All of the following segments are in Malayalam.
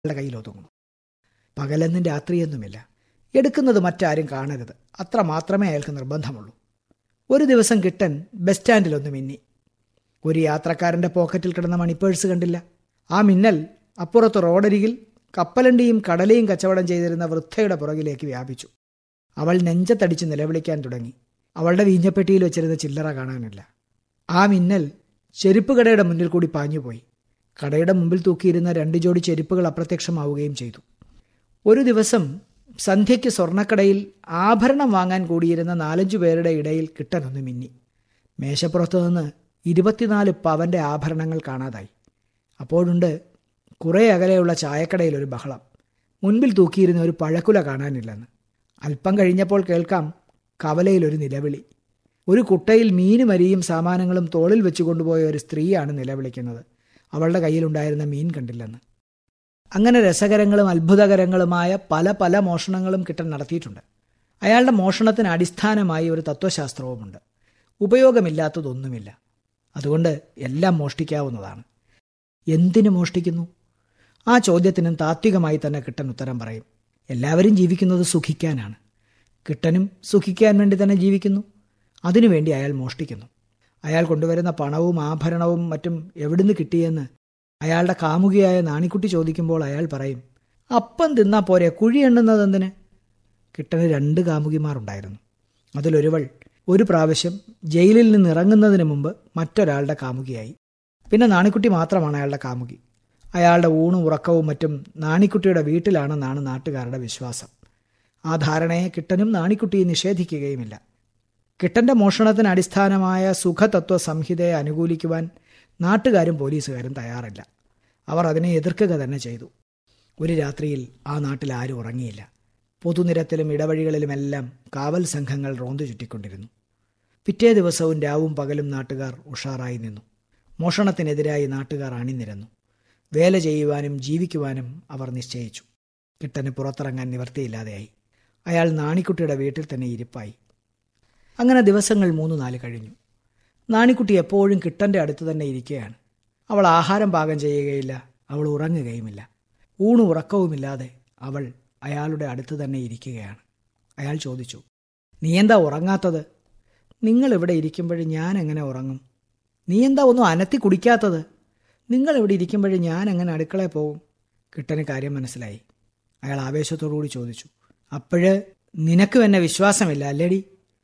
അയാളുടെ കയ്യിൽ ഒതുങ്ങുന്നു പകലെന്നും രാത്രിയെന്നുമില്ല എടുക്കുന്നത് മറ്റാരും കാണരുത് അത്ര മാത്രമേ അയാൾക്ക് നിർബന്ധമുള്ളൂ ഒരു ദിവസം കിട്ടൻ ബസ് സ്റ്റാൻഡിലൊന്ന് മിന്നി ഒരു യാത്രക്കാരന്റെ പോക്കറ്റിൽ കിടന്ന മണിപ്പേഴ്സ് കണ്ടില്ല ആ മിന്നൽ അപ്പുറത്ത് റോഡരികിൽ കപ്പലണ്ടിയും കടലയും കച്ചവടം ചെയ്തിരുന്ന വൃദ്ധയുടെ പുറകിലേക്ക് വ്യാപിച്ചു അവൾ നെഞ്ചത്തടിച്ച് നിലവിളിക്കാൻ തുടങ്ങി അവളുടെ വീഞ്ഞപ്പെട്ടിയിൽ വെച്ചിരുന്ന ചില്ലറ കാണാനില്ല ആ മിന്നൽ ചെരുപ്പ് കടയുടെ മുന്നിൽ കൂടി പാഞ്ഞുപോയി കടയുടെ മുമ്പിൽ തൂക്കിയിരുന്ന രണ്ട് ജോഡി ചെരുപ്പുകൾ അപ്രത്യക്ഷമാവുകയും ചെയ്തു ഒരു ദിവസം സന്ധ്യയ്ക്ക് സ്വർണ്ണക്കടയിൽ ആഭരണം വാങ്ങാൻ കൂടിയിരുന്ന നാലഞ്ചു പേരുടെ ഇടയിൽ കിട്ടനൊന്ന് മിന്നി മേശപ്പുറത്തു നിന്ന് ഇരുപത്തിനാല് പവന്റെ ആഭരണങ്ങൾ കാണാതായി അപ്പോഴുണ്ട് കുറേ അകലെയുള്ള ചായക്കടയിൽ ഒരു ബഹളം മുൻപിൽ തൂക്കിയിരുന്ന ഒരു പഴക്കുല കാണാനില്ലെന്ന് അല്പം കഴിഞ്ഞപ്പോൾ കേൾക്കാം കവലയിൽ ഒരു നിലവിളി ഒരു കുട്ടയിൽ മീനും അരിയും സാമാനങ്ങളും തോളിൽ വെച്ച് കൊണ്ടുപോയ ഒരു സ്ത്രീയാണ് നിലവിളിക്കുന്നത് അവളുടെ കയ്യിലുണ്ടായിരുന്ന മീൻ കണ്ടില്ലെന്ന് അങ്ങനെ രസകരങ്ങളും അത്ഭുതകരങ്ങളുമായ പല പല മോഷണങ്ങളും കിട്ടൻ നടത്തിയിട്ടുണ്ട് അയാളുടെ മോഷണത്തിന് അടിസ്ഥാനമായി ഒരു തത്വശാസ്ത്രവുമുണ്ട് ഉപയോഗമില്ലാത്തതൊന്നുമില്ല അതുകൊണ്ട് എല്ലാം മോഷ്ടിക്കാവുന്നതാണ് എന്തിനു മോഷ്ടിക്കുന്നു ആ ചോദ്യത്തിനും താത്വികമായി തന്നെ കിട്ടൻ ഉത്തരം പറയും എല്ലാവരും ജീവിക്കുന്നത് സുഖിക്കാനാണ് കിട്ടനും സുഖിക്കാൻ വേണ്ടി തന്നെ ജീവിക്കുന്നു അതിനുവേണ്ടി അയാൾ മോഷ്ടിക്കുന്നു അയാൾ കൊണ്ടുവരുന്ന പണവും ആഭരണവും മറ്റും എവിടുന്ന് കിട്ടിയെന്ന് അയാളുടെ കാമുകിയായ നാണിക്കുട്ടി ചോദിക്കുമ്പോൾ അയാൾ പറയും അപ്പം തിന്നാ പോരെ കുഴി എണ്ണുന്നത് എന്തിന് കിട്ടന് രണ്ട് കാമുകിമാരുണ്ടായിരുന്നു അതിലൊരുവൾ ഒരു പ്രാവശ്യം ജയിലിൽ നിന്ന് ഇറങ്ങുന്നതിന് മുമ്പ് മറ്റൊരാളുടെ കാമുകിയായി പിന്നെ നാണിക്കുട്ടി മാത്രമാണ് അയാളുടെ കാമുകി അയാളുടെ ഊണും ഉറക്കവും മറ്റും നാണിക്കുട്ടിയുടെ വീട്ടിലാണെന്നാണ് നാട്ടുകാരുടെ വിശ്വാസം ആ ധാരണയെ കിട്ടനും നാണിക്കുട്ടിയെ നിഷേധിക്കുകയുമില്ല കിട്ടന്റെ മോഷണത്തിന് അടിസ്ഥാനമായ സുഖതത്വ സംഹിതയെ അനുകൂലിക്കുവാൻ നാട്ടുകാരും പോലീസുകാരും തയ്യാറില്ല അവർ അതിനെ എതിർക്കുക തന്നെ ചെയ്തു ഒരു രാത്രിയിൽ ആ നാട്ടിൽ ആരും ഉറങ്ങിയില്ല പൊതുനിരത്തിലും ഇടവഴികളിലുമെല്ലാം കാവൽ സംഘങ്ങൾ റോന്തു ചുറ്റിക്കൊണ്ടിരുന്നു പിറ്റേ ദിവസവും രാവും പകലും നാട്ടുകാർ ഉഷാറായി നിന്നു മോഷണത്തിനെതിരായി നാട്ടുകാർ അണിനിരന്നു വേല ചെയ്യുവാനും ജീവിക്കുവാനും അവർ നിശ്ചയിച്ചു കിട്ടന് പുറത്തിറങ്ങാൻ നിവർത്തിയില്ലാതെയായി അയാൾ നാണിക്കുട്ടിയുടെ വീട്ടിൽ തന്നെ ഇരിപ്പായി അങ്ങനെ ദിവസങ്ങൾ മൂന്ന് നാല് കഴിഞ്ഞു നാണിക്കുട്ടി എപ്പോഴും കിട്ടന്റെ അടുത്ത് തന്നെ ഇരിക്കുകയാണ് അവൾ ആഹാരം പാകം ചെയ്യുകയില്ല അവൾ ഉറങ്ങുകയുമില്ല ഊണും ഉറക്കവുമില്ലാതെ അവൾ അയാളുടെ അടുത്ത് തന്നെ ഇരിക്കുകയാണ് അയാൾ ചോദിച്ചു നീ എന്താ ഉറങ്ങാത്തത് നിങ്ങൾ ഇവിടെ ഇരിക്കുമ്പോഴും ഞാൻ എങ്ങനെ ഉറങ്ങും നീ എന്താ ഒന്നും അനത്തി കുടിക്കാത്തത് നിങ്ങൾ ഇവിടെ ഇരിക്കുമ്പോഴും ഞാൻ എങ്ങനെ അടുക്കളയിൽ പോകും കിട്ടന് കാര്യം മനസ്സിലായി അയാൾ ആവേശത്തോടുകൂടി ചോദിച്ചു അപ്പോഴ് നിനക്കും എന്നെ വിശ്വാസമില്ല അല്ലേടി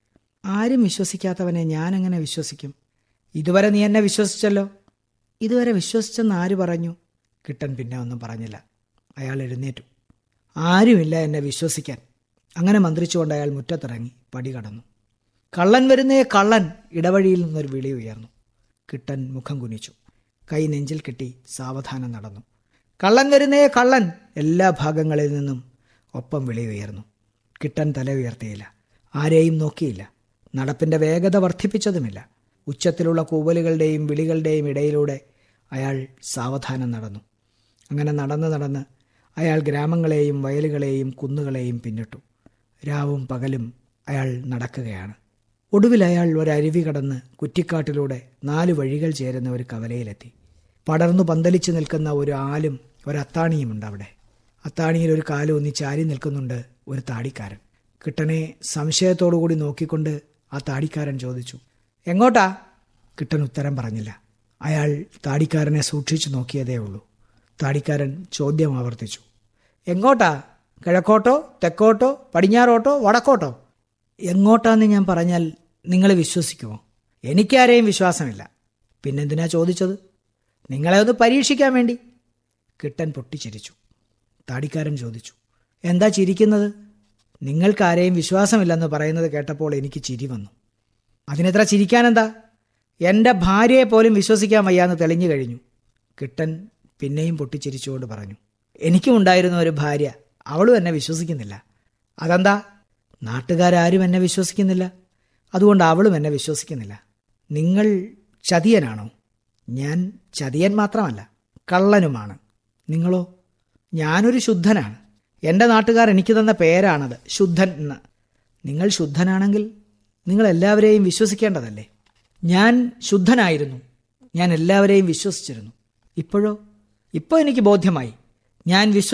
ആരും വിശ്വസിക്കാത്തവനെ ഞാൻ എങ്ങനെ വിശ്വസിക്കും ഇതുവരെ നീ എന്നെ വിശ്വസിച്ചല്ലോ ഇതുവരെ വിശ്വസിച്ചെന്ന് ആര് പറഞ്ഞു കിട്ടൻ പിന്നെ ഒന്നും പറഞ്ഞില്ല അയാൾ എഴുന്നേറ്റു ആരുമില്ല എന്നെ വിശ്വസിക്കാൻ അങ്ങനെ മന്ത്രിച്ചുകൊണ്ട് അയാൾ മുറ്റത്തിറങ്ങി പടി കടന്നു കള്ളൻ വരുന്നേ കള്ളൻ ഇടവഴിയിൽ നിന്നൊരു വിളി ഉയർന്നു കിട്ടൻ മുഖം കുനിച്ചു കൈ നെഞ്ചിൽ കെട്ടി സാവധാനം നടന്നു കള്ളൻ വരുന്നേ കള്ളൻ എല്ലാ ഭാഗങ്ങളിൽ നിന്നും ഒപ്പം വിളി ഉയർന്നു കിട്ടൻ തല ഉയർത്തിയില്ല ആരെയും നോക്കിയില്ല നടപ്പിന്റെ വേഗത വർദ്ധിപ്പിച്ചതുമില്ല ഉച്ചത്തിലുള്ള കൂവലുകളുടെയും വിളികളുടെയും ഇടയിലൂടെ അയാൾ സാവധാനം നടന്നു അങ്ങനെ നടന്ന് നടന്ന് അയാൾ ഗ്രാമങ്ങളെയും വയലുകളെയും കുന്നുകളെയും പിന്നിട്ടു രാവും പകലും അയാൾ നടക്കുകയാണ് ഒടുവിൽ അയാൾ ഒരരുവി കടന്ന് കുറ്റിക്കാട്ടിലൂടെ നാല് വഴികൾ ചേരുന്ന ഒരു കവലയിലെത്തി പടർന്നു പന്തലിച്ചു നിൽക്കുന്ന ഒരു ആലും ഒരു അത്താണിയുമുണ്ട് അവിടെ അത്താണിയിൽ ഒരു കാലം ഒന്നി ചാരി നിൽക്കുന്നുണ്ട് ഒരു താടിക്കാരൻ കിട്ടനെ സംശയത്തോടുകൂടി നോക്കിക്കൊണ്ട് ആ താടിക്കാരൻ ചോദിച്ചു എങ്ങോട്ടാ കിട്ടൻ ഉത്തരം പറഞ്ഞില്ല അയാൾ താടിക്കാരനെ സൂക്ഷിച്ചു നോക്കിയതേ ഉള്ളൂ താടിക്കാരൻ ചോദ്യം ആവർത്തിച്ചു എങ്ങോട്ടാ കിഴക്കോട്ടോ തെക്കോട്ടോ പടിഞ്ഞാറോട്ടോ വടക്കോട്ടോ എങ്ങോട്ടാന്ന് ഞാൻ പറഞ്ഞാൽ നിങ്ങൾ വിശ്വസിക്കുമോ എനിക്കാരെയും വിശ്വാസമില്ല പിന്നെന്തിനാ ചോദിച്ചത് നിങ്ങളെ ഒന്ന് പരീക്ഷിക്കാൻ വേണ്ടി കിട്ടൻ പൊട്ടിച്ചിരിച്ചു താടിക്കാരൻ ചോദിച്ചു എന്താ ചിരിക്കുന്നത് നിങ്ങൾക്കാരെയും വിശ്വാസമില്ലെന്ന് പറയുന്നത് കേട്ടപ്പോൾ എനിക്ക് ചിരി വന്നു അതിനെത്ര ചിരിക്കാനെന്താ എൻ്റെ ഭാര്യയെ പോലും വിശ്വസിക്കാൻ വയ്യാന്ന് തെളിഞ്ഞു കഴിഞ്ഞു കിട്ടൻ പിന്നെയും പൊട്ടിച്ചിരിച്ചുകൊണ്ട് പറഞ്ഞു എനിക്കും ഉണ്ടായിരുന്ന ഒരു ഭാര്യ അവളും എന്നെ വിശ്വസിക്കുന്നില്ല അതെന്താ നാട്ടുകാരും എന്നെ വിശ്വസിക്കുന്നില്ല അതുകൊണ്ട് അവളും എന്നെ വിശ്വസിക്കുന്നില്ല നിങ്ങൾ ചതിയനാണോ ഞാൻ ചതിയൻ മാത്രമല്ല കള്ളനുമാണ് നിങ്ങളോ ഞാനൊരു ശുദ്ധനാണ് എൻ്റെ നാട്ടുകാർ എനിക്ക് തന്ന പേരാണത് ശുദ്ധൻ എന്ന് നിങ്ങൾ ശുദ്ധനാണെങ്കിൽ നിങ്ങൾ എല്ലാവരെയും വിശ്വസിക്കേണ്ടതല്ലേ ഞാൻ ശുദ്ധനായിരുന്നു ഞാൻ എല്ലാവരെയും വിശ്വസിച്ചിരുന്നു ഇപ്പോഴോ ഇപ്പോൾ എനിക്ക് ബോധ്യമായി ഞാൻ വിശ്വ